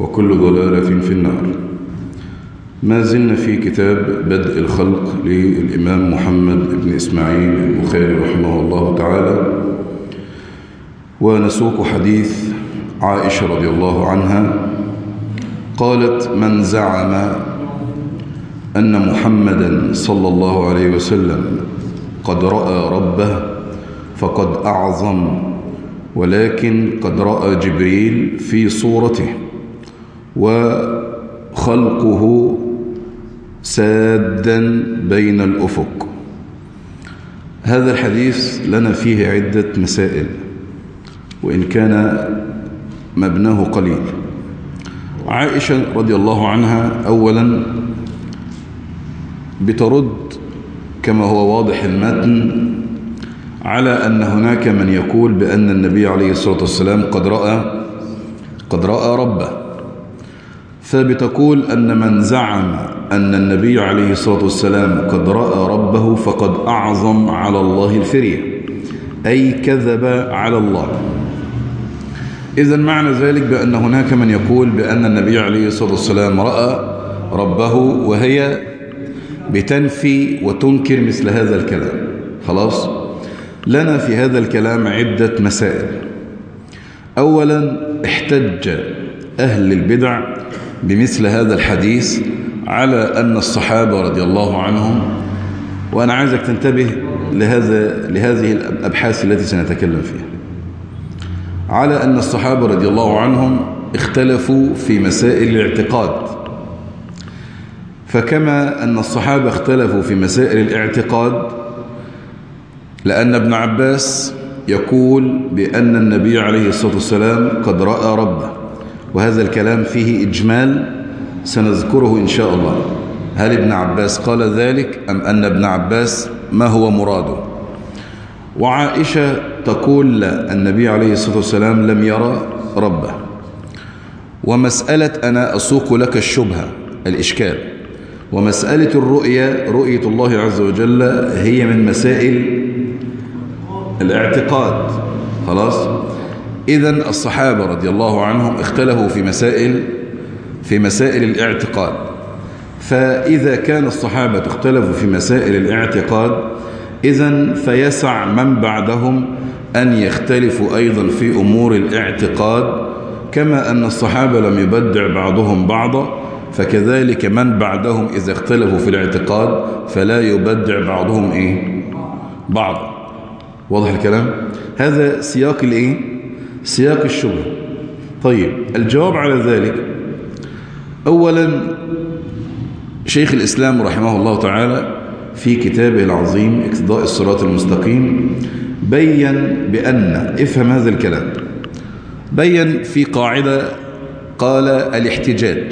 وكل ضلالة في النار ما زلنا في كتاب بدء الخلق للإمام محمد بن إسماعيل البخاري رحمه الله تعالى ونسوق حديث عائشة رضي الله عنها قالت من زعم أن محمدا صلى الله عليه وسلم قد رأى ربه فقد أعظم ولكن قد رأى جبريل في صورته وخلقه سادا بين الأفق هذا الحديث لنا فيه عدة مسائل وإن كان مبناه قليل عائشة رضي الله عنها أولا بترد كما هو واضح المتن على أن هناك من يقول بأن النبي عليه الصلاة والسلام قد رأى قد رأى ربه فبتقول أن من زعم أن النبي عليه الصلاة والسلام قد رأى ربه فقد أعظم على الله الفرية أي كذب على الله إذا معنى ذلك بأن هناك من يقول بأن النبي عليه الصلاة والسلام رأى ربه وهي بتنفي وتنكر مثل هذا الكلام خلاص لنا في هذا الكلام عدة مسائل أولا احتج أهل البدع بمثل هذا الحديث على أن الصحابة رضي الله عنهم وأنا عايزك تنتبه لهذا لهذه الأبحاث التي سنتكلم فيها على أن الصحابة رضي الله عنهم اختلفوا في مسائل الاعتقاد فكما أن الصحابة اختلفوا في مسائل الاعتقاد لأن ابن عباس يقول بأن النبي عليه الصلاة والسلام قد رأى ربه وهذا الكلام فيه إجمال سنذكره إن شاء الله هل ابن عباس قال ذلك أم أن ابن عباس ما هو مراده وعائشة تقول لا النبي عليه الصلاة والسلام لم يرى ربه ومسألة أنا أسوق لك الشبهة الإشكال ومسألة الرؤية رؤية الله عز وجل هي من مسائل الاعتقاد خلاص إذا الصحابة رضي الله عنهم اختلفوا في مسائل في مسائل الاعتقاد فإذا كان الصحابة اختلفوا في مسائل الاعتقاد إذا فيسع من بعدهم أن يختلفوا أيضا في أمور الاعتقاد كما أن الصحابة لم يبدع بعضهم بعضا فكذلك من بعدهم إذا اختلفوا في الاعتقاد فلا يبدع بعضهم إيه؟ بعضا واضح الكلام هذا سياق الإيه؟ سياق الشبه طيب الجواب على ذلك أولا شيخ الإسلام رحمه الله تعالى في كتابه العظيم اقتضاء الصراط المستقيم بين بأن افهم هذا الكلام بين في قاعدة قال الاحتجاج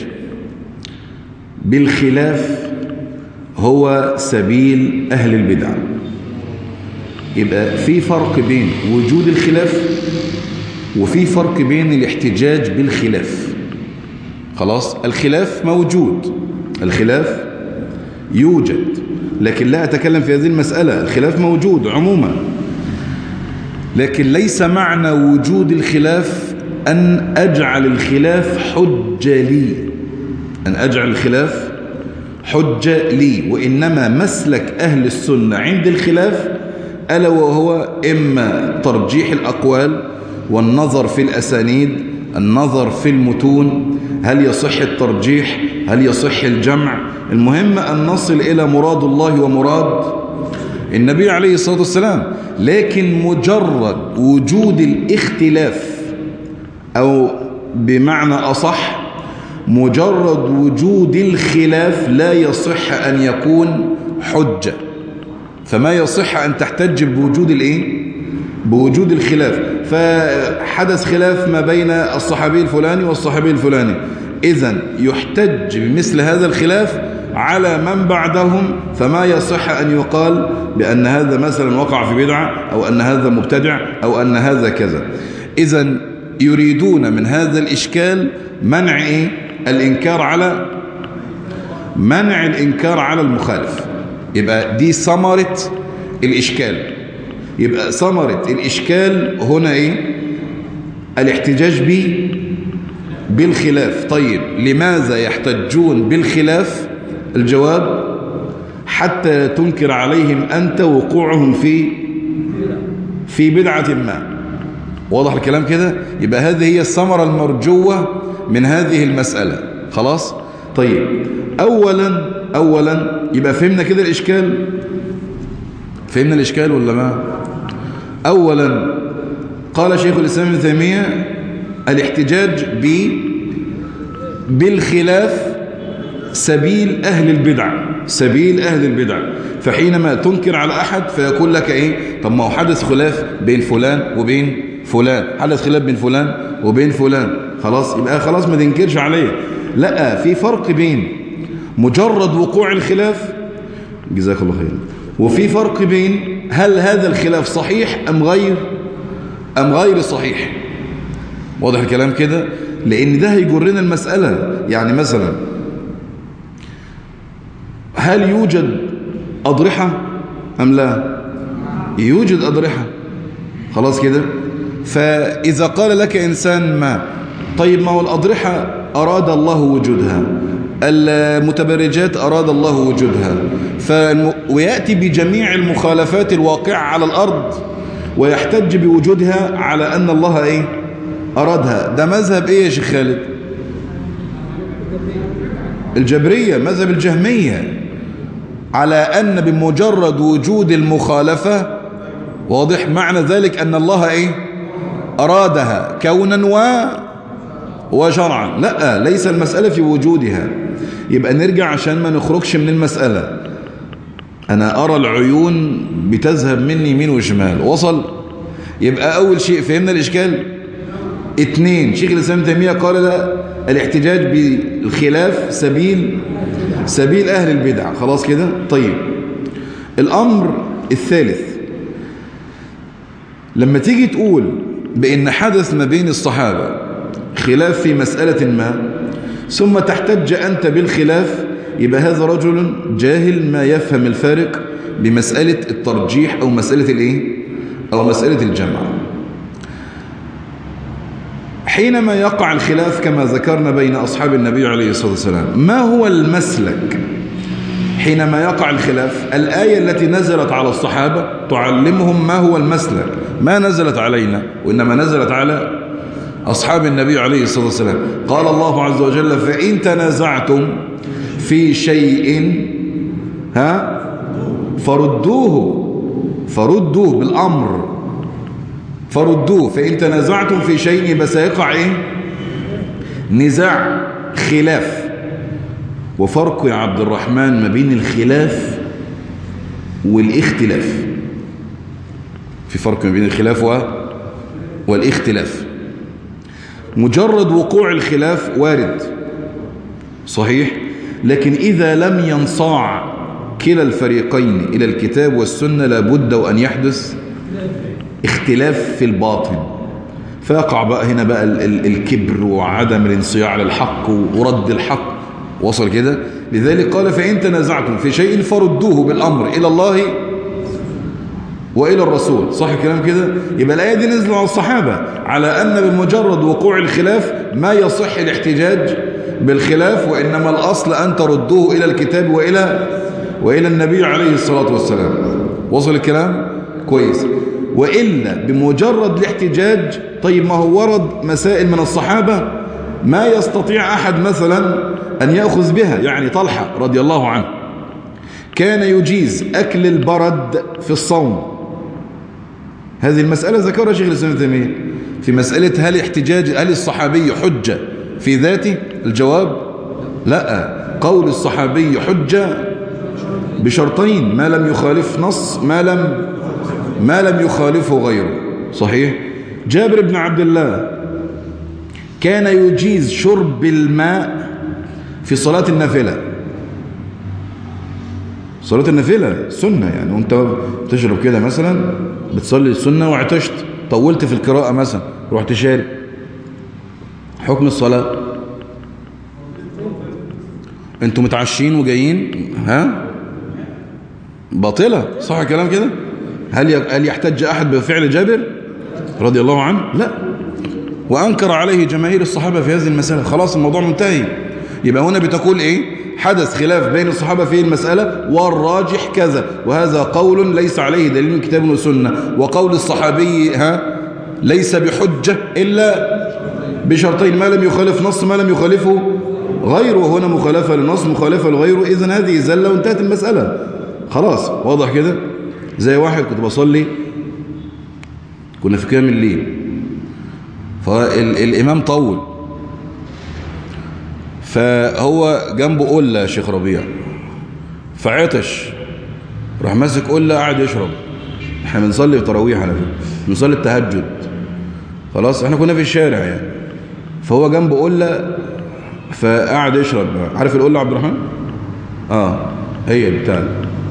بالخلاف هو سبيل أهل البدع يبقى في فرق بين وجود الخلاف وفي فرق بين الاحتجاج بالخلاف خلاص الخلاف موجود الخلاف يوجد لكن لا أتكلم في هذه المسألة الخلاف موجود عموما لكن ليس معنى وجود الخلاف أن أجعل الخلاف حجة لي أن أجعل الخلاف حجة لي وإنما مسلك أهل السنة عند الخلاف ألا وهو إما ترجيح الأقوال والنظر في الأسانيد النظر في المتون هل يصح الترجيح هل يصح الجمع المهم أن نصل إلى مراد الله ومراد النبي عليه الصلاة والسلام لكن مجرد وجود الاختلاف أو بمعنى أصح مجرد وجود الخلاف لا يصح أن يكون حجة فما يصح أن تحتج بوجود الإيه؟ بوجود الخلاف فحدث خلاف ما بين الصحابي الفلاني والصحابي الفلاني إذا يحتج بمثل هذا الخلاف على من بعدهم فما يصح أن يقال بأن هذا مثلا وقع في بدعة أو أن هذا مبتدع أو أن هذا كذا إذا يريدون من هذا الإشكال منع إيه؟ الإنكار على منع الإنكار على المخالف يبقى دي ثمرة الإشكال يبقى ثمرة الإشكال هنا إيه الاحتجاج به بالخلاف طيب لماذا يحتجون بالخلاف الجواب حتى تنكر عليهم أنت وقوعهم في في بدعة ما واضح الكلام كده يبقى هذه هي الثمرة المرجوة من هذه المسألة خلاص طيب أولا أولا يبقى فهمنا كده الإشكال فهمنا الإشكال ولا ما أولا قال شيخ الإسلام ابن تيمية الاحتجاج ب بالخلاف سبيل أهل البدع سبيل أهل البدع فحينما تنكر على أحد فيقول لك إيه طب ما هو حدث خلاف بين فلان وبين فلان حدث خلاف بين فلان وبين فلان خلاص يبقى خلاص ما تنكرش عليه لا في فرق بين مجرد وقوع الخلاف جزاك الله خير وفي فرق بين هل هذا الخلاف صحيح أم غير أم غير صحيح واضح الكلام كده لأن ده هيجرنا المسألة يعني مثلا هل يوجد أضرحة أم لا يوجد أضرحة خلاص كده فإذا قال لك إنسان ما طيب ما هو الأضرحة أراد الله وجودها المتبرجات أراد الله وجودها فالم... ويأتي بجميع المخالفات الواقعة على الأرض ويحتج بوجودها على أن الله إيه أرادها ده مذهب إيه يا شيخ خالد الجبرية مذهب الجهمية على أن بمجرد وجود المخالفة واضح معنى ذلك أن الله إيه أرادها كونا و وشرعا لا ليس المسألة في وجودها يبقى نرجع عشان ما نخرجش من المسألة أنا أرى العيون بتذهب مني يمين وشمال وصل يبقى أول شيء فهمنا الإشكال اثنين شيخ الإسلام تيمية قال لا الاحتجاج بالخلاف سبيل سبيل أهل البدع خلاص كده طيب الأمر الثالث لما تيجي تقول بأن حدث ما بين الصحابة خلاف في مسألة ما ثم تحتج أنت بالخلاف يبقى هذا رجل جاهل ما يفهم الفارق بمسألة الترجيح أو مسألة الإيه؟ أو مسألة الجمع حينما يقع الخلاف كما ذكرنا بين أصحاب النبي عليه الصلاة والسلام ما هو المسلك حينما يقع الخلاف الآية التي نزلت على الصحابة تعلمهم ما هو المسلك ما نزلت علينا وإنما نزلت على أصحاب النبي عليه الصلاة والسلام قال الله عز وجل فإن تنازعتم في شيء ها فردوه فردوه بالأمر فردوه فإن تنازعتم في شيء بس يقع إيه نزاع خلاف وفرق يا عبد الرحمن ما بين الخلاف والاختلاف في فرق ما بين الخلاف و... والاختلاف مجرد وقوع الخلاف وارد صحيح لكن إذا لم ينصاع كلا الفريقين إلى الكتاب والسنة لابد وأن يحدث اختلاف في الباطن فيقع بقى هنا بقى ال ال الكبر وعدم الانصياع للحق ورد الحق وصل كده لذلك قال فإن تنازعتم في شيء فردوه بالأمر إلى الله وإلى الرسول صح الكلام كده يبقى الآية دي نزلوا على الصحابة على أن بمجرد وقوع الخلاف ما يصح الاحتجاج بالخلاف وإنما الأصل أن تردوه إلى الكتاب وإلى وإلى النبي عليه الصلاة والسلام وصل الكلام كويس وإلا بمجرد الاحتجاج طيب ما هو ورد مسائل من الصحابة ما يستطيع أحد مثلا أن يأخذ بها يعني طلحة رضي الله عنه كان يجيز أكل البرد في الصوم هذه المسألة ذكرها شيخ الإسلام تيمية في مسألة هل احتجاج هل الصحابي حجة في ذاته الجواب لا قول الصحابي حجة بشرطين ما لم يخالف نص ما لم ما لم يخالفه غيره صحيح جابر بن عبد الله كان يجيز شرب الماء في صلاة النافلة صلاة النافلة سنة يعني وانت تشرب كده مثلا بتصلي السنة وعطشت طولت في القراءة مثلا رحت شارب حكم الصلاة انتوا متعشين وجايين ها باطلة صح الكلام كده هل هل يحتج احد بفعل جابر رضي الله عنه لا وأنكر عليه جماهير الصحابة في هذه المسألة خلاص الموضوع منتهي يبقى هنا بتقول إيه حدث خلاف بين الصحابة في المسألة والراجح كذا وهذا قول ليس عليه دليل من كتاب وسنة وقول الصحابي ها ليس بحجة إلا بشرطين ما لم يخالف نص ما لم يخالفه غيره هنا مخالفة للنص مخالفة لغيره إذن هذه زلة وانتهت المسألة خلاص واضح كده زي واحد كنت بصلي كنا في قيام الليل فالإمام طول فهو جنبه قلة يا شيخ ربيع فعطش راح ماسك قلة قاعد يشرب احنا بنصلي تراويح على فكره بنصلي التهجد خلاص احنا كنا في الشارع يعني فهو جنبه قلة فقعد يشرب عارف القلة عبد الرحمن اه هي بتاع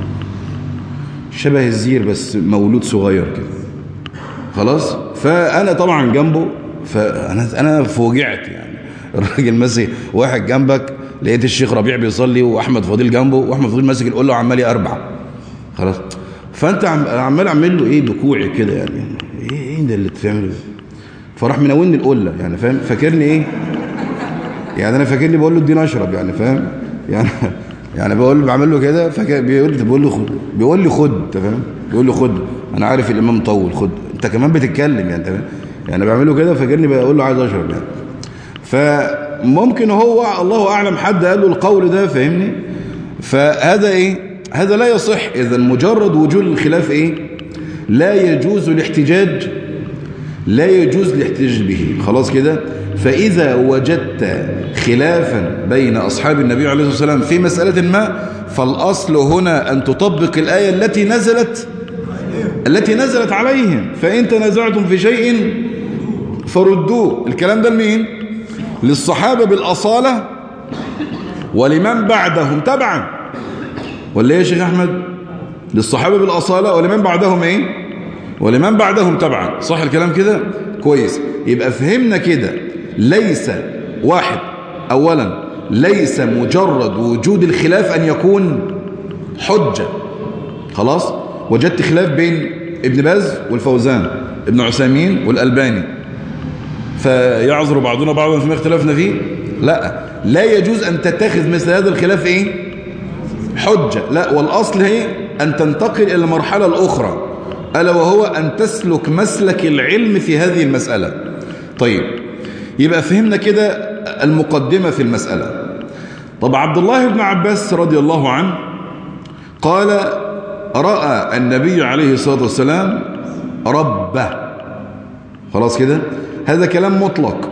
شبه الزير بس مولود صغير كده خلاص فانا طبعا جنبه فانا انا فوجعت يعني الراجل ماسك واحد جنبك لقيت الشيخ ربيع بيصلي واحمد فضيل جنبه واحمد فضيل ماسك القله وعمال يربع خلاص فانت عمال اعمل له ايه بكوعي كده يعني ايه ايه ده اللي بتعمله فراح منوني القله يعني فاهم فاكرني ايه يعني انا فاكرني بقول له اديني اشرب يعني فاهم يعني يعني بقول له بعمل له كده فاكر بيقول لي بقول له خد بيقول لي خد انت فاهم بيقول له خد انا عارف الامام طول خد انت كمان بتتكلم يعني انت فاهم يعني بعمله كده فاكرني بقول له عايز اشرب يعني فممكن هو الله اعلم حد قال له القول ده فاهمني فهذا ايه هذا لا يصح اذا مجرد وجود الخلاف ايه لا يجوز الاحتجاج لا يجوز الاحتجاج به خلاص كده فإذا وجدت خلافا بين أصحاب النبي عليه الصلاة والسلام في مسألة ما فالأصل هنا أن تطبق الآية التي نزلت التي نزلت عليهم فإن تنازعتم في شيء فردوه الكلام ده لمين للصحابة بالأصالة ولمن بعدهم تبعا ولا ايه يا شيخ أحمد للصحابة بالأصالة ولمن بعدهم ايه ولمن بعدهم تبعا صح الكلام كده كويس يبقى فهمنا كده ليس واحد أولا ليس مجرد وجود الخلاف أن يكون حجة خلاص وجدت خلاف بين ابن باز والفوزان ابن عثيمين والألباني فيعذر بعضنا بعضا فيما اختلفنا فيه لا لا يجوز أن تتخذ مثل هذا الخلاف إيه حجة لا والأصل هي أن تنتقل إلى المرحلة الأخرى ألا وهو أن تسلك مسلك العلم في هذه المسألة طيب يبقى فهمنا كده المقدمة في المسألة طب عبد الله بن عباس رضي الله عنه قال رأى النبي عليه الصلاة والسلام ربه خلاص كده هذا كلام مطلق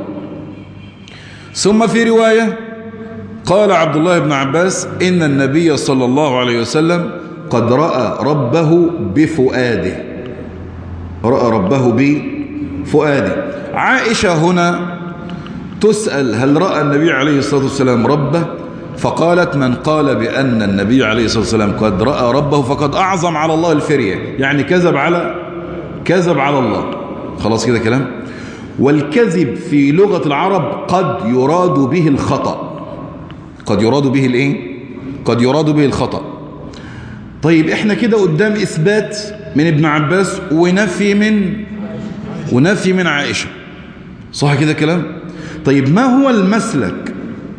ثم في رواية قال عبد الله بن عباس إن النبي صلى الله عليه وسلم قد رأى ربه بفؤاده رأى ربه بفؤاده عائشة هنا تسأل هل رأى النبي عليه الصلاة والسلام ربه فقالت من قال بأن النبي عليه الصلاة والسلام قد رأى ربه فقد أعظم على الله الفرية يعني كذب على كذب على الله خلاص كده كلام والكذب في لغة العرب قد يراد به الخطأ قد يراد به الايه قد يراد به الخطأ طيب احنا كده قدام اثبات من ابن عباس ونفي من ونفي من عائشة صح كده كلام طيب ما هو المسلك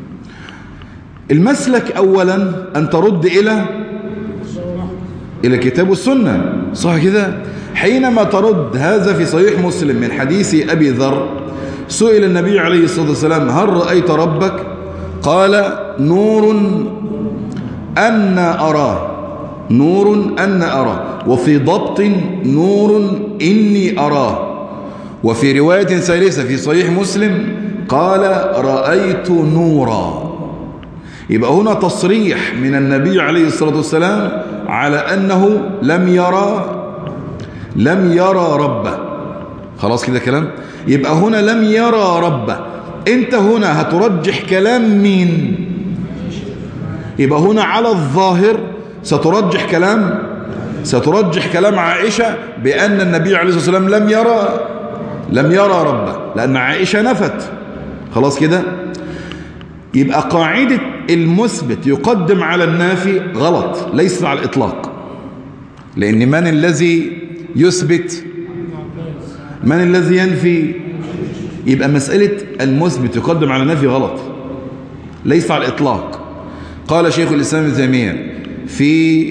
المسلك اولا ان ترد الى الى الكتاب والسنة صح كده حينما ترد هذا في صحيح مسلم من حديث ابي ذر سئل النبي عليه الصلاة والسلام هل رأيت ربك قال نور أن أراه نور أن أراه وفي ضبط نور إني أراه وفي رواية ثالثة في صحيح مسلم قال رأيت نورا يبقى هنا تصريح من النبي عليه الصلاة والسلام على أنه لم يرى لم يرى ربه خلاص كده كلام يبقى هنا لم يرى ربه انت هنا هترجح كلام مين يبقى هنا على الظاهر سترجح كلام سترجح كلام عائشة بأن النبي عليه الصلاة والسلام لم يرى لم يرى ربه لأن عائشة نفت خلاص كده يبقى قاعدة المثبت يقدم على النافي غلط ليس على الإطلاق لأن من الذي يثبت من الذي ينفي يبقى مسألة المثبت يقدم على نفي غلط ليس على الإطلاق قال شيخ الإسلام ابن تيمية في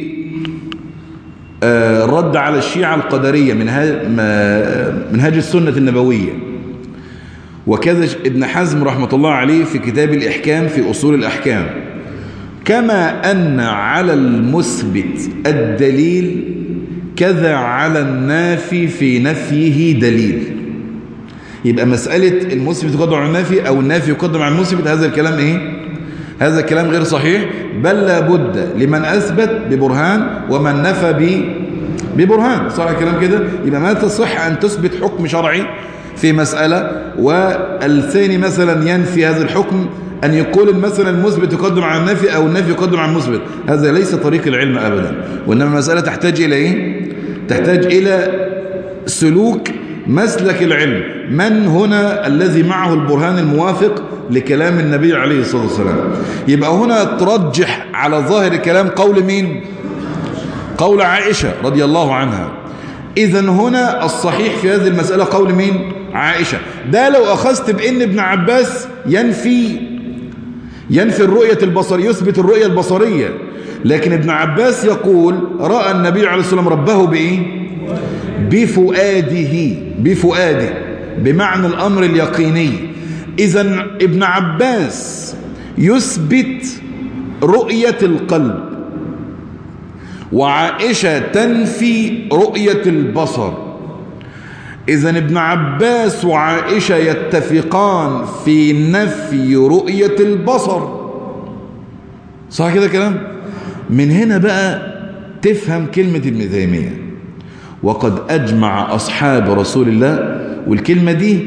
الرد على الشيعة القدرية من منهاج السنة النبوية وكذا ابن حزم رحمة الله عليه في كتاب الإحكام في أصول الأحكام كما أن على المثبت الدليل كذا على النافي في نفيه دليل يبقى مسألة المثبت يقدم على النافي أو النافي يقدم على المثبت هذا الكلام إيه هذا الكلام غير صحيح بل لابد لمن أثبت ببرهان ومن نفى ب ببرهان صح الكلام كده يبقى ما تصح أن تثبت حكم شرعي في مسألة والثاني مثلا ينفي هذا الحكم أن يقول مثلا المثبت يقدم على النافي أو النافي يقدم على المثبت هذا ليس طريق العلم أبدا وإنما مسألة تحتاج إلى إيه تحتاج إلى سلوك مسلك العلم من هنا الذي معه البرهان الموافق لكلام النبي عليه الصلاة والسلام يبقى هنا ترجح على ظاهر الكلام قول مين قول عائشة رضي الله عنها إذا هنا الصحيح في هذه المسألة قول مين عائشة ده لو أخذت بأن ابن عباس ينفي ينفي الرؤية البصرية يثبت الرؤية البصرية لكن ابن عباس يقول رأى النبي عليه الصلاة والسلام ربه بإيه بفؤاده بفؤاده بمعنى الأمر اليقيني إذا ابن عباس يثبت رؤية القلب وعائشة تنفي رؤية البصر إذا ابن عباس وعائشة يتفقان في نفي رؤية البصر صح كده كلام من هنا بقى تفهم كلمة ابن تيمية وقد أجمع أصحاب رسول الله والكلمة دي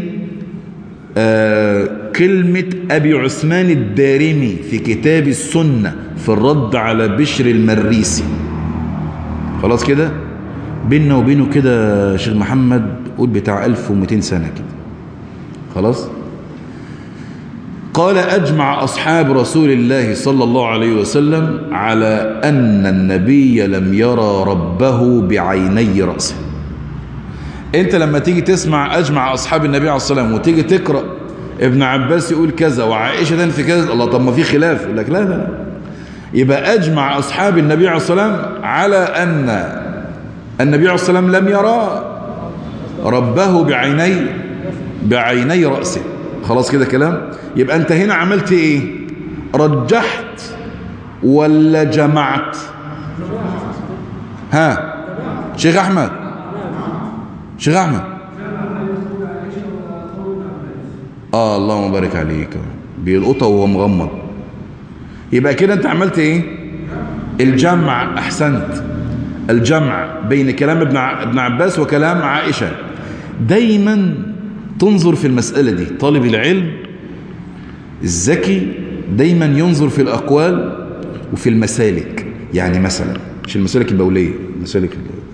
آه كلمة أبي عثمان الدارمي في كتاب السنة في الرد على بشر المريسي خلاص كده بيننا وبينه كده شيخ محمد قول بتاع 1200 سنة كده خلاص قال أجمع أصحاب رسول الله صلى الله عليه وسلم على أن النبي لم يرى ربه بعيني رأسه انت لما تيجي تسمع أجمع أصحاب النبي عليه الصلاة والسلام وتيجي تقرأ ابن عباس يقول كذا وعائشة تنفي كذا الله طب ما في خلاف يقول لك لا لا يبقى أجمع أصحاب النبي عليه الصلاة والسلام على أن النبي عليه الصلاة والسلام لم يرى ربه بعيني بعيني رأسه خلاص كده كلام يبقى انت هنا عملت ايه رجحت ولا جمعت ها شيخ احمد شيخ احمد اه اللهم بارك عليك بيلقطه وهو مغمض يبقى كده انت عملت ايه الجمع احسنت الجمع بين كلام ابن ابن عباس وكلام عائشه دايما تنظر في المسألة دي طالب العلم الذكي دايما ينظر في الأقوال وفي المسالك يعني مثلا مش المسالك البولية المسالك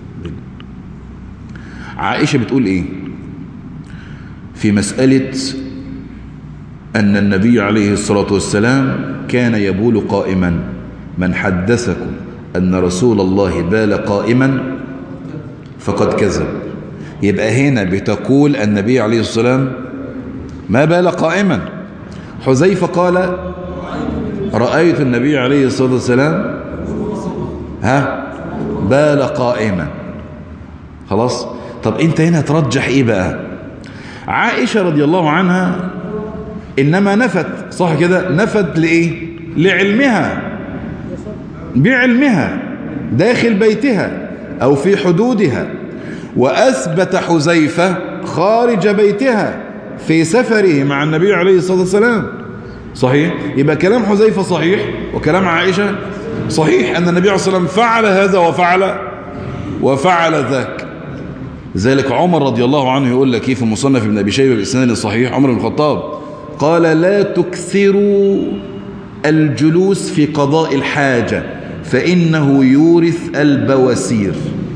عائشة بتقول ايه في مسألة أن النبي عليه الصلاة والسلام كان يبول قائما من حدثكم أن رسول الله بال قائما فقد كذب يبقى هنا بتقول النبي عليه الصلاة والسلام ما بال قائما حذيفة قال رأيت النبي عليه الصلاة والسلام ها بال قائما خلاص طب انت هنا ترجح ايه بقى عائشة رضي الله عنها انما نفت صح كده نفت لايه لعلمها بعلمها داخل بيتها او في حدودها وأثبت حذيفة خارج بيتها في سفره مع النبي عليه الصلاة والسلام صحيح يبقى كلام حذيفة صحيح وكلام عائشة صحيح أن النبي عليه الصلاة والسلام فعل هذا وفعل وفعل ذاك ذلك عمر رضي الله عنه يقول لك كيف مصنف ابن أبي شيبة بإسناد صحيح عمر بن الخطاب قال لا تكثروا الجلوس في قضاء الحاجة فإنه يورث البواسير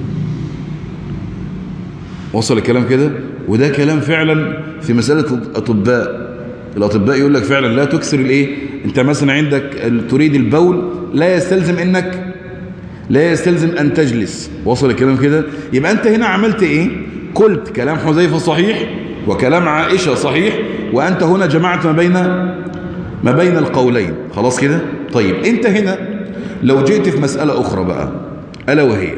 وصل الكلام كده وده كلام فعلا في مسألة الأطباء الأطباء يقول لك فعلا لا تكسر الايه انت مثلا عندك تريد البول لا يستلزم انك لا يستلزم ان تجلس وصل الكلام كده يبقى انت هنا عملت ايه قلت كلام حذيفة صحيح وكلام عائشة صحيح وأنت هنا جمعت ما بين ما بين القولين خلاص كده طيب أنت هنا لو جئت في مسألة أخرى بقى ألا وهي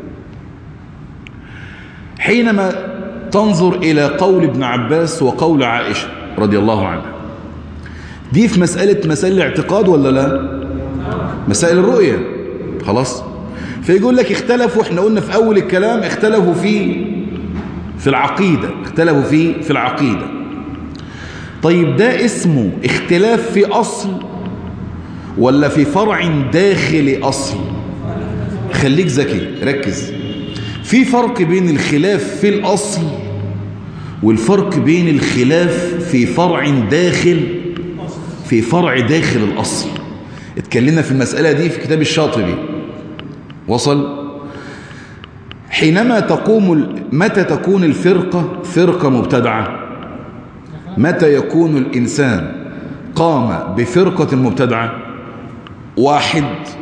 حينما تنظر إلى قول ابن عباس وقول عائشة رضي الله عنها دي في مسألة مسائل الاعتقاد ولا لا مسائل الرؤية خلاص فيقول لك اختلفوا احنا قلنا في أول الكلام اختلفوا في في العقيدة اختلفوا في في العقيدة طيب ده اسمه اختلاف في أصل ولا في فرع داخل أصل خليك ذكي ركز في فرق بين الخلاف في الأصل والفرق بين الخلاف في فرع داخل في فرع داخل الأصل اتكلمنا في المسألة دي في كتاب الشاطبي وصل حينما تقوم متى تكون الفرقة فرقة مبتدعة متى يكون الإنسان قام بفرقة مبتدعة واحد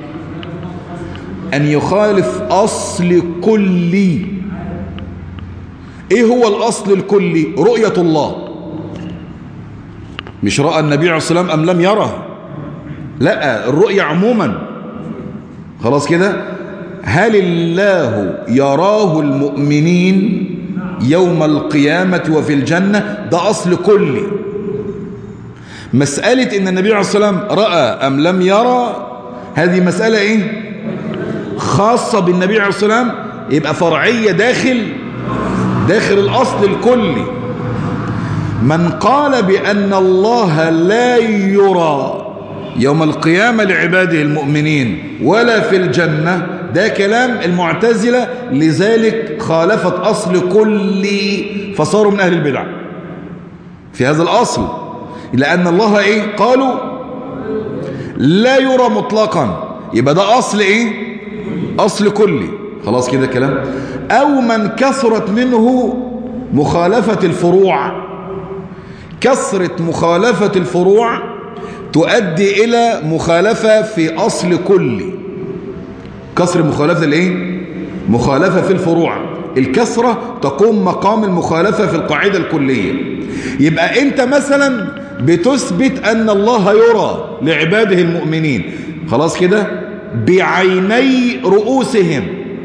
أن يخالف أصل كلي إيه هو الأصل الكلي رؤية الله مش رأى النبي عليه الصلاة والسلام أم لم يره لا الرؤية عموما خلاص كده هل الله يراه المؤمنين يوم القيامة وفي الجنة ده أصل كلي مسألة إن النبي عليه الصلاة والسلام رأى أم لم يرى هذه مسألة إيه خاصة بالنبي عليه الصلاة والسلام يبقى فرعية داخل داخل الأصل الكلي من قال بأن الله لا يرى يوم القيامة لعباده المؤمنين ولا في الجنة ده كلام المعتزلة لذلك خالفت أصل كلي فصاروا من أهل البدع في هذا الأصل لأن الله إيه قالوا لا يرى مطلقا يبقى ده أصل إيه أصل كلي خلاص كده كلام أو من كثرت منه مخالفة الفروع كثرة مخالفة الفروع تؤدي إلى مخالفة في أصل كلي كسر مخالفة الايه مخالفة في الفروع الكسرة تقوم مقام المخالفة في القاعدة الكلية يبقى انت مثلا بتثبت ان الله يرى لعباده المؤمنين خلاص كده بعيني رؤوسهم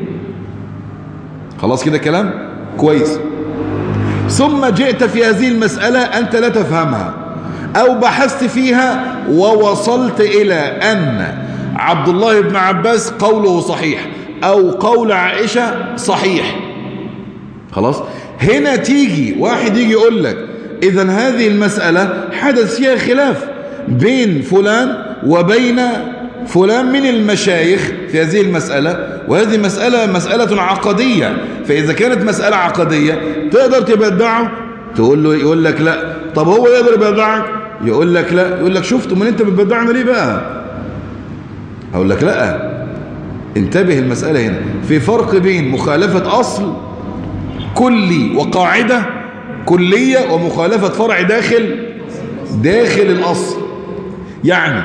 خلاص كده كلام كويس ثم جئت في هذه المسألة أنت لا تفهمها أو بحثت فيها ووصلت إلى أن عبد الله بن عباس قوله صحيح أو قول عائشة صحيح خلاص هنا تيجي واحد يجي يقول لك إذا هذه المسألة حدث فيها خلاف بين فلان وبين فلان من المشايخ في هذه المسألة وهذه مسألة مسألة عقدية فإذا كانت مسألة عقدية تقدر تبدعه تقول له يقول لك لا طب هو يقدر يبدعك يقول لك لا يقول لك شفت من انت بتبدعنا ليه بقى اقول لك لا انتبه المسألة هنا في فرق بين مخالفة أصل كلي وقاعدة كلية ومخالفة فرع داخل داخل الأصل يعني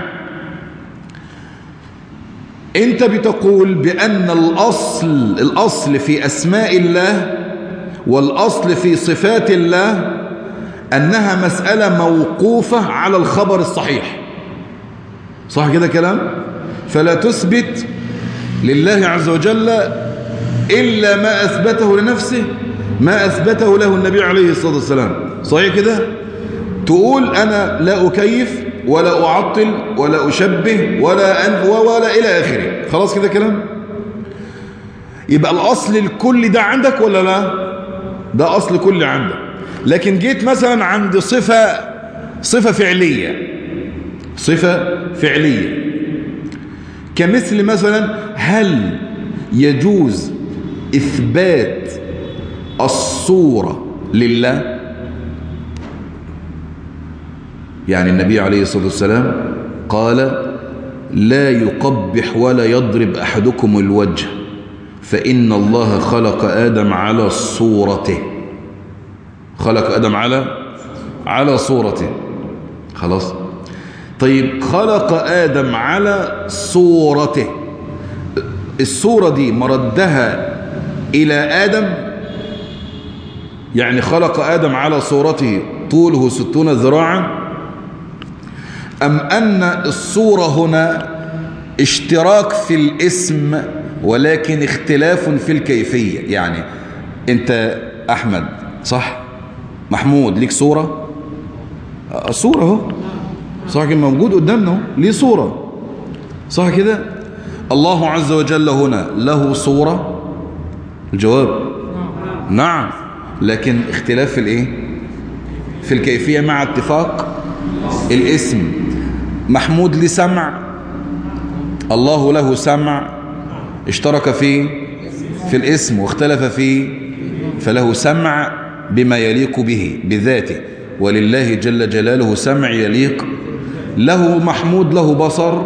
انت بتقول بأن الأصل الأصل في أسماء الله والأصل في صفات الله أنها مسألة موقوفة على الخبر الصحيح صح كده كلام فلا تثبت لله عز وجل إلا ما أثبته لنفسه ما أثبته له النبي عليه الصلاة والسلام صحيح كده تقول أنا لا أكيف ولا أعطل ولا أشبه ولا أنف ولا إلى آخره خلاص كده كلام يبقى الأصل الكل ده عندك ولا لا ده أصل كل عندك لكن جيت مثلا عند صفة صفة فعلية صفة فعلية كمثل مثلا هل يجوز إثبات الصورة لله يعني النبي عليه الصلاة والسلام قال لا يقبح ولا يضرب أحدكم الوجه فإن الله خلق آدم على صورته خلق آدم على على صورته خلاص طيب خلق آدم على صورته الصورة دي مردها إلى آدم يعني خلق آدم على صورته طوله ستون ذراعا أم أن الصورة هنا اشتراك في الاسم ولكن اختلاف في الكيفية يعني انت أحمد صح محمود ليك صورة صورة اهو صح كده موجود قدامنا ليه صورة صح كده الله عز وجل هنا له صورة الجواب نعم لكن اختلاف في الايه في الكيفية مع اتفاق الاسم محمود لسمع الله له سمع اشترك في في الاسم واختلف فيه فله سمع بما يليق به بذاته ولله جل جلاله سمع يليق له محمود له بصر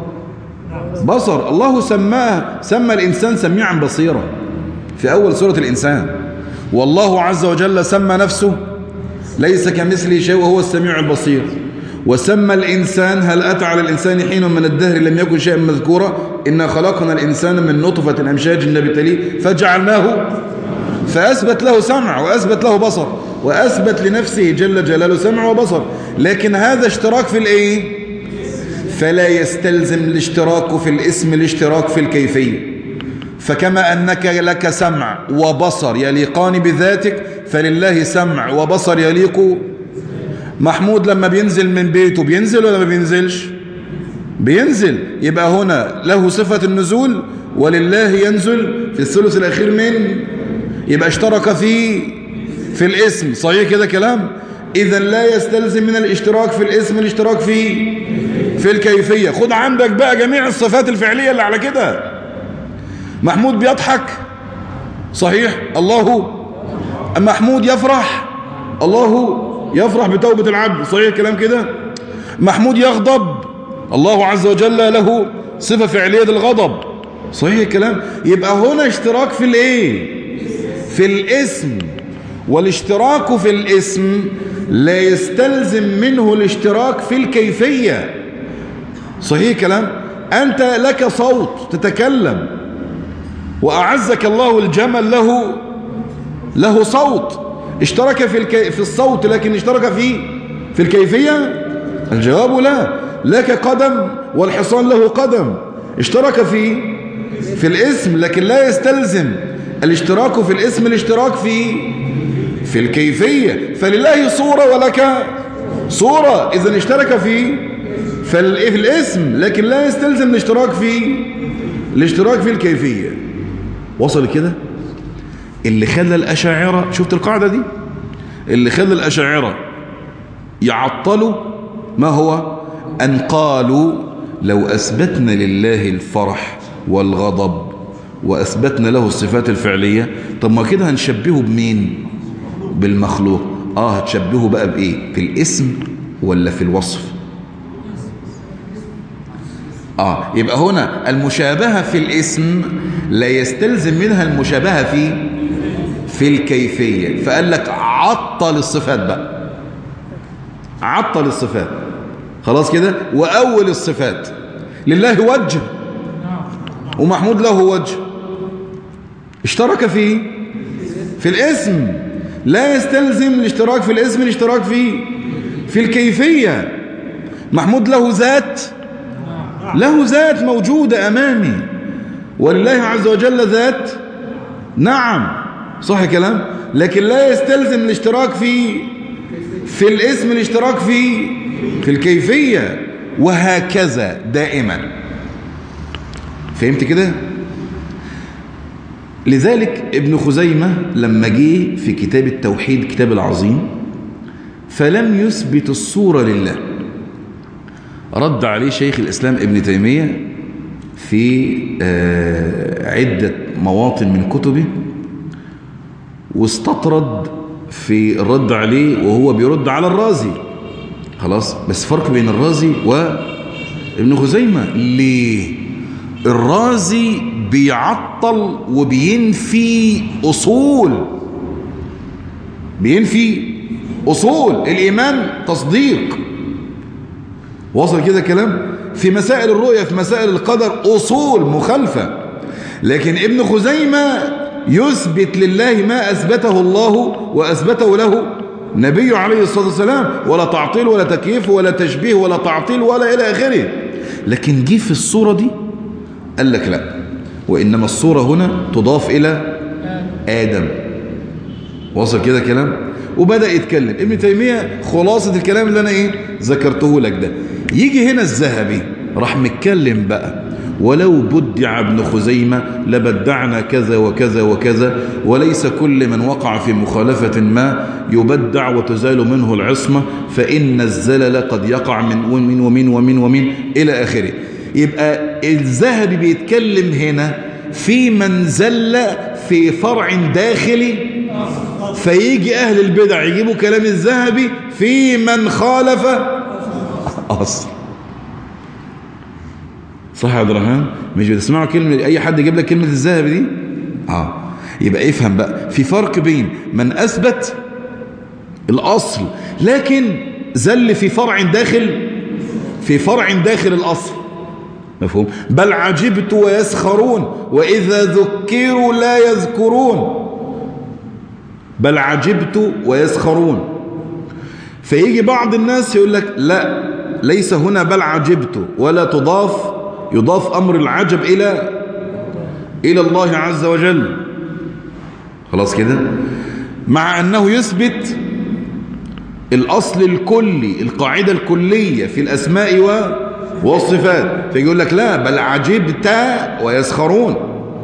بصر الله سماه سمى الإنسان سميعا بصيرا في أول سورة الإنسان والله عز وجل سمى نفسه ليس كمثله شيء وهو السميع البصير وسمى الإنسان هل أتى على الإنسان حين من الدهر لم يكن شيئا مذكورا إنا خلقنا الإنسان من نطفة أمشاج نبتليه فجعلناه فأثبت له سمع وأثبت له بصر وأثبت لنفسه جل جلاله سمع وبصر لكن هذا اشتراك في الإيه فلا يستلزم الاشتراك في الاسم الاشتراك في الكيفية فكما أنك لك سمع وبصر يليقان بذاتك فلله سمع وبصر يليق محمود لما بينزل من بيته بينزل ولا ما بينزلش بينزل يبقى هنا له صفة النزول ولله ينزل في الثلث الأخير من يبقى اشترك في في الاسم صحيح كده كلام إذا لا يستلزم من الاشتراك في الاسم الاشتراك في في الكيفية خد عندك بقى جميع الصفات الفعلية اللي على كده محمود بيضحك صحيح الله محمود يفرح الله يفرح بتوبة العبد صحيح الكلام كده محمود يغضب الله عز وجل له صفة فعلية الغضب صحيح الكلام يبقى هنا اشتراك في الايه في الاسم والاشتراك في الاسم لا يستلزم منه الاشتراك في الكيفية صحيح كلام أنت لك صوت تتكلم وأعزك الله الجمل له له صوت اشترك في الكي في الصوت لكن اشترك في في الكيفية الجواب لا لك قدم والحصان له قدم اشترك في في الاسم لكن لا يستلزم الاشتراك في الاسم الاشتراك في في الكيفية فلله صورة ولك صورة إذا اشترك في في الاسم لكن لا يستلزم الاشتراك في الاشتراك في الكيفية وصل كده اللي خلى الأشاعرة شفت القاعدة دي اللي خلى الأشاعرة يعطلوا ما هو أن قالوا لو أثبتنا لله الفرح والغضب وأثبتنا له الصفات الفعلية طب ما كده هنشبهه بمين بالمخلوق آه هتشبهه بقى بإيه في الاسم ولا في الوصف آه يبقى هنا المشابهة في الاسم لا يستلزم منها المشابهة في في الكيفية فقال لك عطل الصفات بقى عطل الصفات خلاص كده وأول الصفات لله وجه ومحمود له وجه اشترك في في الاسم لا يستلزم الاشتراك في الاسم الاشتراك في في الكيفية محمود له ذات له ذات موجودة أمامي ولله عز وجل ذات نعم صح كلام لكن لا يستلزم الاشتراك في في الاسم الاشتراك في في الكيفية وهكذا دائما فهمت كده لذلك ابن خزيمة لما جه في كتاب التوحيد كتاب العظيم فلم يثبت الصورة لله رد عليه شيخ الإسلام ابن تيمية في عدة مواطن من كتبه واستطرد في الرد عليه وهو بيرد على الرازي خلاص بس فرق بين الرازي وابن خزيمة ليه الرازي بيعطل وبينفي أصول بينفي أصول الإيمان تصديق وصل كده كلام في مسائل الرؤية في مسائل القدر أصول مخالفة لكن ابن خزيمة يثبت لله ما أثبته الله وأثبته له نبي عليه الصلاة والسلام ولا تعطيل ولا تكييف ولا تشبيه ولا تعطيل ولا إلى آخره لكن جه في الصورة دي قال لك لا وإنما الصورة هنا تضاف إلى آدم وصل كده كلام وبدأ يتكلم ابن تيمية خلاصة الكلام اللي أنا إيه ذكرته لك ده يجي هنا الذهبي راح متكلم بقى ولو بدع ابن خزيمة لبدعنا كذا وكذا وكذا وليس كل من وقع في مخالفة ما يبدع وتزال منه العصمة فإن الزلل قد يقع من ومن ومن ومن ومن إلى آخره يبقى الذهبي بيتكلم هنا في من زل في فرع داخلي فيجي أهل البدع يجيبوا كلام الذهبي في من خالف أصل صح يا عبد الرحمن مش بتسمعوا كلمة أي حد يجيب لك كلمة الذهبي دي آه يبقى افهم بقى في فرق بين من أثبت الأصل لكن زل في فرع داخل في فرع داخل الأصل مفهوم بل عجبت ويسخرون وإذا ذكروا لا يذكرون بل عجبت ويسخرون فيجي بعض الناس يقول لك لا ليس هنا بل عجبت ولا تضاف يضاف أمر العجب إلى إلى الله عز وجل خلاص كده مع أنه يثبت الأصل الكلي القاعدة الكلية في الأسماء والصفات فيقول لك لا بل عجبت ويسخرون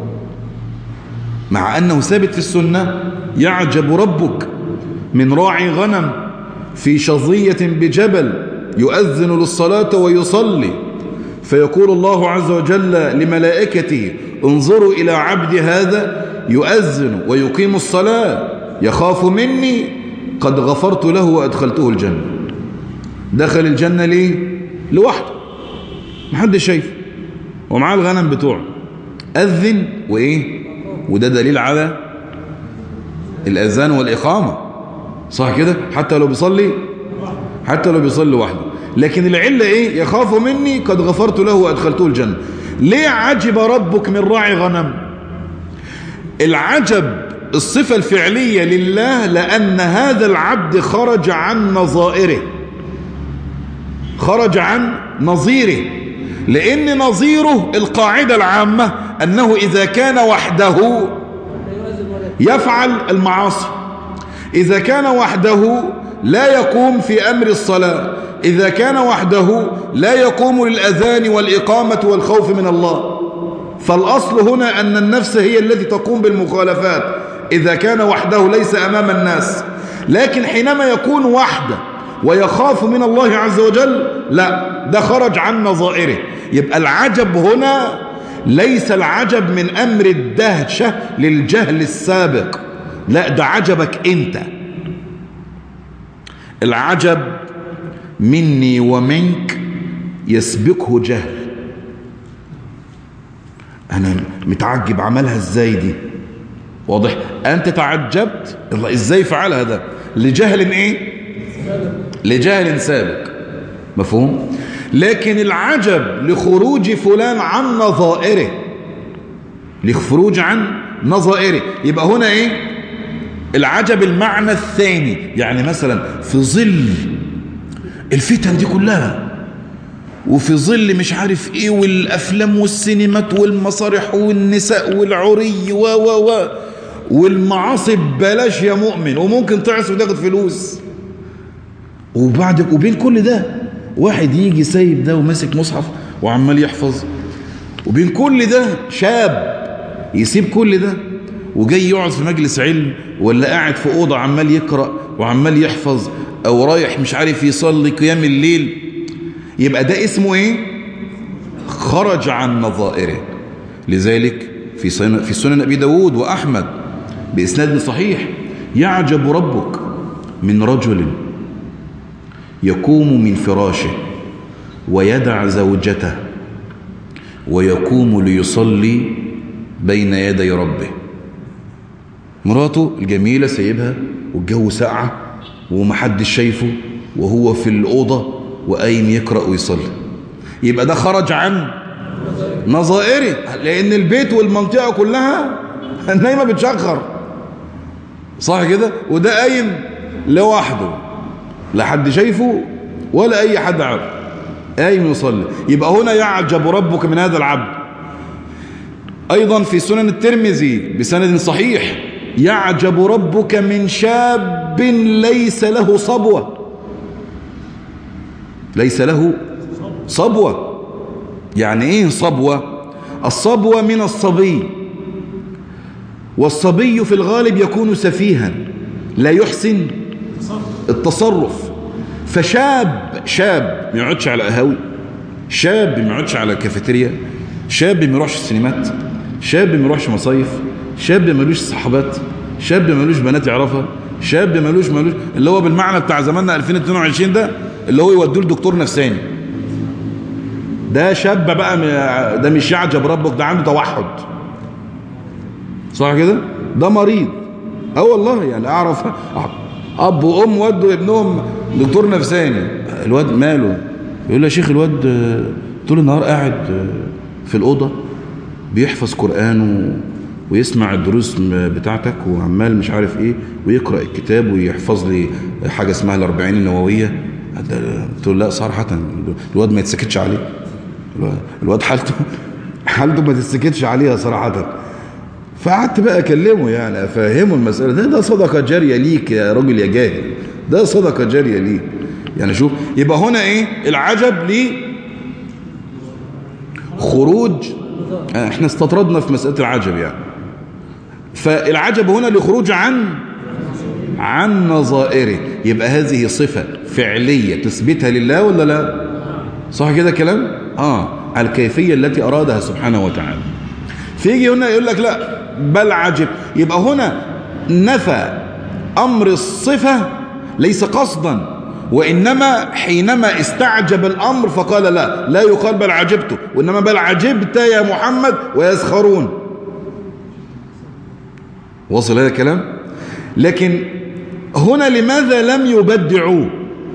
مع أنه ثابت في السنة يعجب ربك من راعي غنم في شظية بجبل يؤذن للصلاة ويصلي فيقول الله عز وجل لملائكته انظروا إلى عبد هذا يؤذن ويقيم الصلاة يخاف مني قد غفرت له وأدخلته الجنة دخل الجنة ليه لوحده محدش شايف ومعاه الغنم بتوعه أذن وإيه وده دليل على الأذان والإقامة صح كده حتى لو بيصلي حتى لو بيصلي لوحده لكن العلة ايه يخاف مني قد غفرت له وادخلته الجنة ليه عجب ربك من راعي غنم العجب الصفة الفعلية لله لأن هذا العبد خرج عن نظائره خرج عن نظيره لأن نظيره القاعدة العامة أنه إذا كان وحده يفعل المعاصي إذا كان وحده لا يقوم في أمر الصلاة إذا كان وحده لا يقوم للأذان والإقامة والخوف من الله فالأصل هنا أن النفس هي التي تقوم بالمخالفات إذا كان وحده ليس أمام الناس لكن حينما يكون وحده ويخاف من الله عز وجل لا ده خرج عن نظائره يبقى العجب هنا ليس العجب من أمر الدهشة للجهل السابق لا ده عجبك أنت العجب مني ومنك يسبقه جهل أنا متعجب عملها إزاي دي واضح أنت تعجبت الله إزاي فعلها ده لجهل إيه لجهل سابق مفهوم لكن العجب لخروج فلان عن نظائره لخروج عن نظائره يبقى هنا ايه العجب المعنى الثاني يعني مثلا في ظل الفتن دي كلها وفي ظل مش عارف ايه والافلام والسينمات والمسارح والنساء والعري و و و والمعاصي بلاش يا مؤمن وممكن تعصي وتاخد فلوس وبعد وبين كل ده واحد يجي سايب ده وماسك مصحف وعمال يحفظ وبين كل ده شاب يسيب كل ده وجاي يقعد في مجلس علم ولا قاعد في أوضة عمال يقرأ وعمال يحفظ أو رايح مش عارف يصلي قيام الليل يبقى ده اسمه ايه خرج عن نظائره لذلك في سنن, في سنن أبي داود وأحمد بإسناد صحيح يعجب ربك من رجل يقوم من فراشه ويدع زوجته ويقوم ليصلي بين يدي ربه مراته الجميلة سايبها والجو ساقعة ومحدش شايفه وهو في الأوضة وقايم يقرأ ويصلي يبقى ده خرج عن نظائره لأن البيت والمنطقة كلها النايمة بتشخر صح كده وده قايم لوحده لا حد شايفه ولا اي حد عارف قايم يصلي يبقى هنا يعجب ربك من هذا العبد ايضا في سنن الترمذي بسند صحيح يعجب ربك من شاب ليس له صبوة ليس له صبوة يعني ايه صبوة الصبوة من الصبي والصبي في الغالب يكون سفيها لا يحسن التصرف فشاب شاب ما يقعدش على قهاوي شاب ما يقعدش على كافيتيريا شاب ما يروحش السينمات شاب ما يروحش مصايف شاب ملوش صحبات شاب ملوش بنات يعرفها شاب ملوش ملوش اللي هو بالمعنى بتاع زماننا 2022 ده اللي هو يودوه لدكتور نفساني ده شاب بقى ده مش يعجب ربك ده عنده توحد صح كده ده مريض اه والله يعني اعرف اب وام ودوا ابنهم دكتور نفساني الواد ماله يقول له يا شيخ الواد طول النهار قاعد في الاوضه بيحفظ قران ويسمع الدروس بتاعتك وعمال مش عارف ايه ويقرا الكتاب ويحفظ لي حاجه اسمها الاربعين النوويه قلت له لا صراحه الواد ما يتسكتش عليه الواد حالته حالته ما تتسكتش عليها صراحه فقعدت بقى اكلمه يعني افهمه المساله ده ده صدقه جاريه ليك يا راجل يا جاهل ده صدقه جاريه ليك يعني شوف يبقى هنا ايه العجب ليه خروج احنا استطردنا في مساله العجب يعني فالعجب هنا لخروج عن عن نظائره يبقى هذه صفة فعلية تثبتها لله ولا لا صح كده كلام اه الكيفية التي أرادها سبحانه وتعالى فيجي هنا يقول لك لا بل عجب يبقى هنا نفى أمر الصفة ليس قصدا وإنما حينما استعجب الأمر فقال لا لا يقال بل عجبته وإنما بل عجبت يا محمد ويسخرون وصل هذا الكلام لكن هنا لماذا لم يبدعوه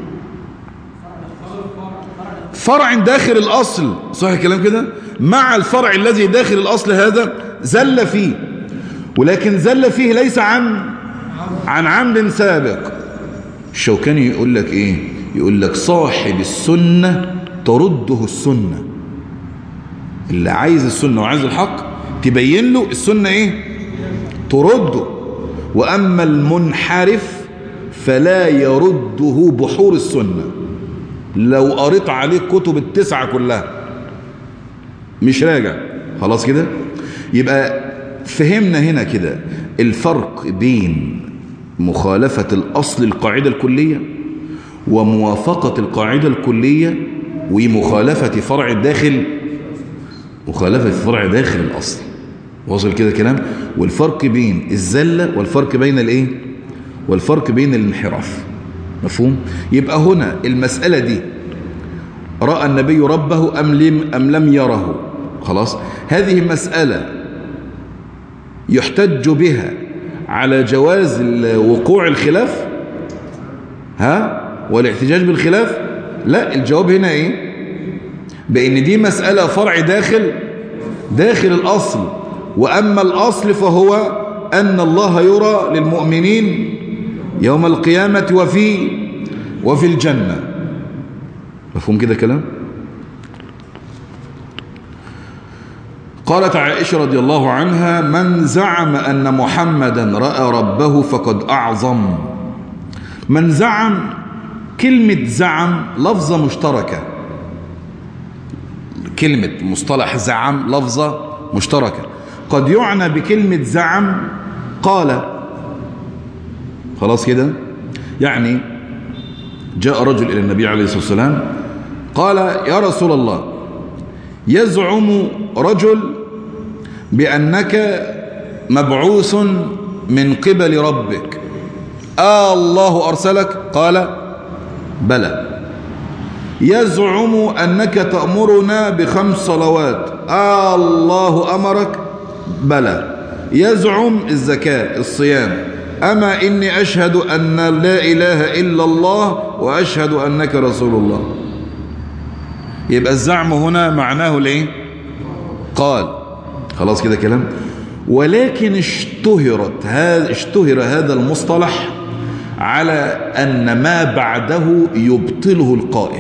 فرع داخل الأصل صح الكلام كده مع الفرع الذي داخل الأصل هذا زل فيه ولكن زل فيه ليس عن عن عمد سابق الشوكاني يقول لك ايه يقول لك صاحب السنة ترده السنة اللي عايز السنة وعايز الحق تبين له السنة ايه ترده وأما المنحرف فلا يرده بحور السنة لو قريت عليه كتب التسعة كلها مش راجع خلاص كده يبقى فهمنا هنا كده الفرق بين مخالفة الأصل القاعدة الكلية وموافقة القاعدة الكلية ومخالفة فرع الداخل مخالفة فرع داخل الأصل واصل كده كلام والفرق بين الزلة والفرق بين الايه والفرق بين الانحراف مفهوم يبقى هنا المسألة دي رأى النبي ربه أم لم, أم لم يره خلاص هذه مسألة يحتج بها على جواز وقوع الخلاف ها والاحتجاج بالخلاف لا الجواب هنا ايه بان دي مسألة فرع داخل داخل الأصل وأما الأصل فهو أن الله يرى للمؤمنين يوم القيامة وفي وفي الجنة مفهوم كده كلام قالت عائشة رضي الله عنها من زعم أن محمدا رأى ربه فقد أعظم من زعم كلمة زعم لفظة مشتركة كلمة مصطلح زعم لفظة مشتركة قد يعنى بكلمة زعم قال خلاص كده يعني جاء رجل إلى النبي عليه الصلاة والسلام قال يا رسول الله يزعم رجل بأنك مبعوث من قبل ربك آه الله أرسلك قال بلى يزعم أنك تأمرنا بخمس صلوات آه الله أمرك بلى يزعم الزكاة الصيام أما إني أشهد أن لا إله إلا الله وأشهد أنك رسول الله يبقى الزعم هنا معناه ليه قال خلاص كده كلام ولكن اشتهرت هذا اشتهر هذا المصطلح على أن ما بعده يبطله القائل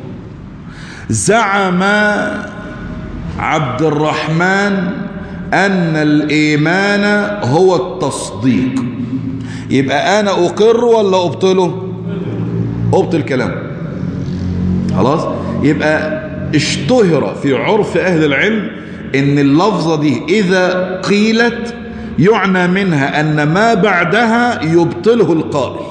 زعم عبد الرحمن أن الإيمان هو التصديق يبقى أنا أقر ولا أبطله أبطل كلام خلاص يبقى اشتهر في عرف أهل العلم ان اللفظة دي إذا قيلت يعنى منها أن ما بعدها يبطله القائل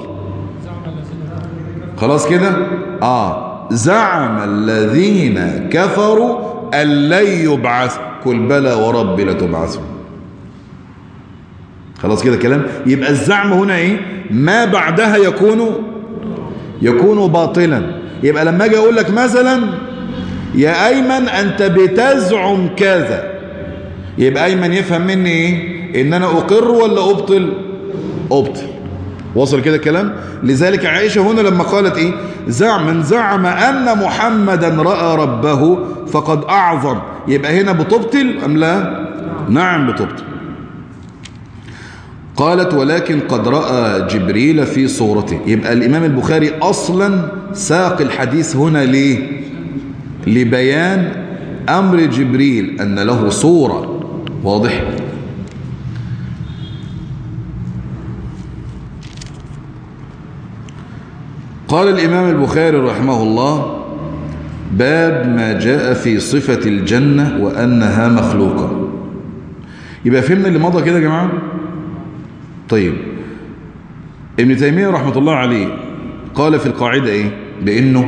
خلاص كده آه زعم الذين كفروا أن لن يبعث قل بلى ورب لتبعثوا خلاص كده كلام يبقى الزعم هنا ايه ما بعدها يكون يكون باطلا يبقى لما اجي اقول لك مثلا يا ايمن انت بتزعم كذا يبقى ايمن يفهم مني ايه ان انا اقر ولا ابطل ابطل وصل كده كلام لذلك عائشة هنا لما قالت ايه زعم من زعم ان محمدا رأى ربه فقد اعظم يبقى هنا بتبطل ام لا نعم بتبطل قالت ولكن قد رأى جبريل في صورته يبقى الإمام البخاري أصلا ساق الحديث هنا ليه لبيان أمر جبريل أن له صورة واضح قال الإمام البخاري رحمه الله باب ما جاء في صفة الجنة وأنها مخلوقة يبقى فهمنا اللي مضى كده يا جماعة طيب ابن تيمية رحمة الله عليه قال في القاعدة ايه بانه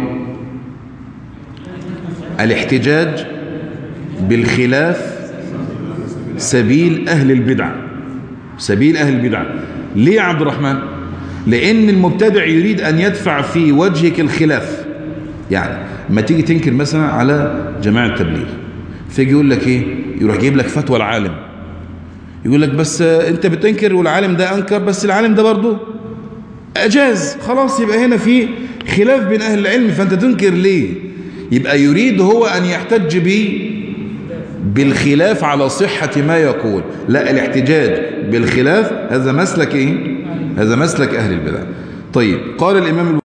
الاحتجاج بالخلاف سبيل اهل البدع سبيل اهل البدع ليه يا عبد الرحمن لان المبتدع يريد ان يدفع في وجهك الخلاف يعني ما تيجي تنكر مثلا على جماعة التبليغ فيجي يقول لك ايه يروح جايب لك فتوى العالم يقول لك بس انت بتنكر والعالم ده انكر بس العالم ده برضه اجاز خلاص يبقى هنا في خلاف بين اهل العلم فانت تنكر ليه يبقى يريد هو ان يحتج به بالخلاف على صحة ما يقول لا الاحتجاج بالخلاف هذا مسلك ايه هذا مسلك اهل البدع طيب قال الامام